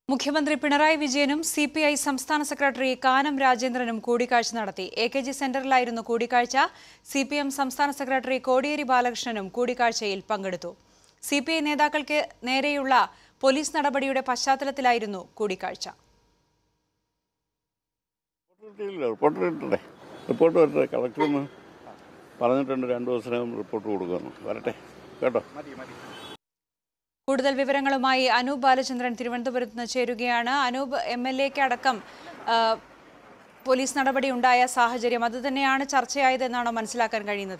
മുഖ്യമന്ത്രി പിണറായി വിജയനും C P I സംസ്ഥാന സെക്രട്ടറി കാനം രാജേന്ദ്രനും കൂടിക്കാഴ്ച നടത്തി എ കെ ജി സെന്ററിലായിരുന്നു കൂടിക്കാഴ്ച സി പി എം സംസ്ഥാന സെക്രട്ടറി കോടിയേരി ബാലകൃഷ്ണനും കൂടിക്കാഴ്ചയിൽ പങ്കെടുത്തു സി പി ഐ നേതാക്കൾക്ക് നേരെയുള്ള പോലീസ് നടപടിയുടെ പശ്ചാത്തലത്തിലായിരുന്നു കൂടിക്കാഴ്ച ഇല്ല റിപ്പോർട്ട് ഇട്ടേ റിപ്പോർട്ട് വരട്ടെ കളക്ടർ ഒന്ന് പറഞ്ഞിട്ടുണ്ട് രണ്ടു ദിവസത്തിനകം റിപ്പോർട്ട് കൊടുക്കുന്നു വരട്ടെ കേട്ടോ കൂടുതൽ വിവരങ്ങളുമായി അനൂപ് ബാലചന്ദ്രൻ തിരുവനന്തപുരത്ത് നിന്ന് ചേരുകയാണ് അനൂപ് എം എൽ എക്ക് അടക്കം ആ, പോലീസ് നടപടി ഉണ്ടായ സാഹചര്യം അത് തന്നെയാണ് ചർച്ചയായതെന്നാണോ മനസ്സിലാക്കാൻ കഴിയുന്നത്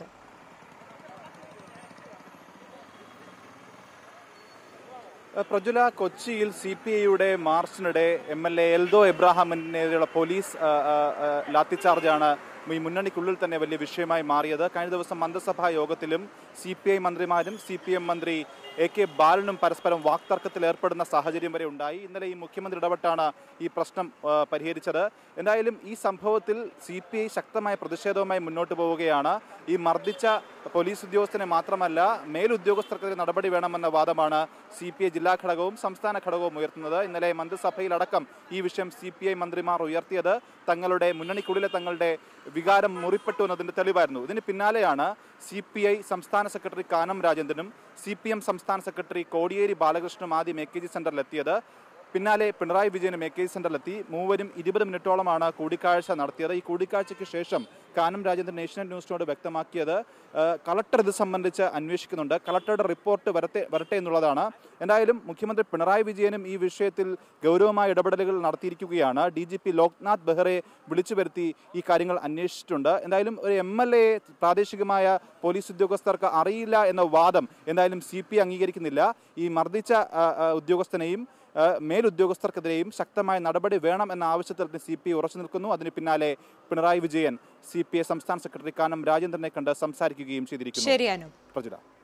പ്രജുല കൊച്ചിയിൽ സി പി ഐയുടെ മാർച്ചിനിടെ എം എൽ എ എൽദോ എബ്രാഹാമിനെതിരെയുള്ള പോലീസ് ആ, ആ, ആ, ലാത്തിച്ചാർജാണ് ഈ മുന്നണിക്കുള്ളിൽ തന്നെ വലിയ വിഷയമായി മാറിയത് കഴിഞ്ഞ ദിവസം മന്ത്രിസഭാ യോഗത്തിലും സി പി ഐ മന്ത്രിമാരും സി പി എം മന്ത്രി എ കെ ബാലനും പരസ്പരം വാക്തർക്കത്തിൽ ഏർപ്പെടുന്ന സാഹചര്യം വരെ ഉണ്ടായി ഇന്നലെ ഈ മുഖ്യമന്ത്രി ഇടപെട്ടാണ് ഈ പ്രശ്നം ആ, പരിഹരിച്ചത് എന്തായാലും ഈ സംഭവത്തിൽ സി പി ഐ ശക്തമായ പ്രതിഷേധവുമായി മുന്നോട്ട് പോവുകയാണ് ഈ മർദ്ദിച്ച പോലീസ് ഉദ്യോഗസ്ഥനെ മാത്രമല്ല മേലുദ്യോഗസ്ഥർക്കെതിരെ നടപടി വേണമെന്ന വാദമാണ് സി പി ഐ ജില്ലാ ഘടകവും സംസ്ഥാന ഘടകവും ഉയർത്തുന്നത് ഇന്നലെ മന്ത്രിസഭയിലടക്കം ഈ വിഷയം സി പി ഐ മന്ത്രിമാർ ഉയർത്തിയത് തങ്ങളുടെ മുന്നണിക്കുള്ളിലെ തങ്ങളുടെ വികാരം മുറിപ്പെട്ടു എന്നതിന്റെ തെളിവായിരുന്നു ഇതിന് പിന്നാലെയാണ് സി പി ഐ സംസ്ഥാന സെക്രട്ടറി കാനം രാജേന്ദ്രനും സി പി എം സംസ്ഥാന സെക്രട്ടറി കോടിയേരി ബാലകൃഷ്ണനും ആദ്യം എ കെ ജി സെന്ററിലെത്തിയത് പിന്നാലെ പിണറായി വിജയനും എ കെ ജി സെന്ററിലെത്തി മൂവരും ഇരുപത് മിനിറ്റോളമാണ് കൂടിക്കാഴ്ച നടത്തിയത് ഈ കൂടിക്കാഴ്ചയ്ക്ക് ശേഷം കാനം രാജേന്ദ്രൻ ഏഷ്യൻ ന്യൂസിനോട് വ്യക്തമാക്കിയത് ആ, കളക്ടർ ഇത് സംബന്ധിച്ച് അന്വേഷിക്കുന്നുണ്ട് കളക്ടറുടെ റിപ്പോർട്ട് വരട്ടെ വരട്ടെ എന്നുള്ളതാണ് എന്തായാലും മുഖ്യമന്ത്രി പിണറായി വിജയനും ഈ വിഷയത്തിൽ ഗൗരവമായ ഇടപെടലുകൾ നടത്തിയിരിക്കുകയാണ് ഡി ജി പി ലോക്നാഥ് ബെഹ്റയെ വിളിച്ചു വരുത്തി ഈ കാര്യങ്ങൾ അന്വേഷിച്ചിട്ടുണ്ട് എന്തായാലും ഒരു എം എൽ എ പ്രാദേശികമായ പോലീസ് ഉദ്യോഗസ്ഥർക്ക് അറിയില്ല എന്ന വാദം എന്തായാലും സി പി അംഗീകരിക്കുന്നില്ല ഈ മർദ്ദിച്ച ആ, ആ, ഉദ്യോഗസ്ഥനെയും ആ, മേലുദ്യോഗസ്ഥർക്കെതിരെയും ശക്തമായ നടപടി വേണം എന്ന ആവശ്യത്തിൽ സി പി ഉറച്ചു നിൽക്കുന്നു അതിന് പിന്നാലെ Pinarayi Vijayan C P I സംസ്ഥാന സെക്രട്ടറി കാനം രാജേന്ദ്രനെ കണ്ട് സംസാരിക്കുകയും ചെയ്തിരിക്കുന്നു ശരി അനൂപ് പ്രജുല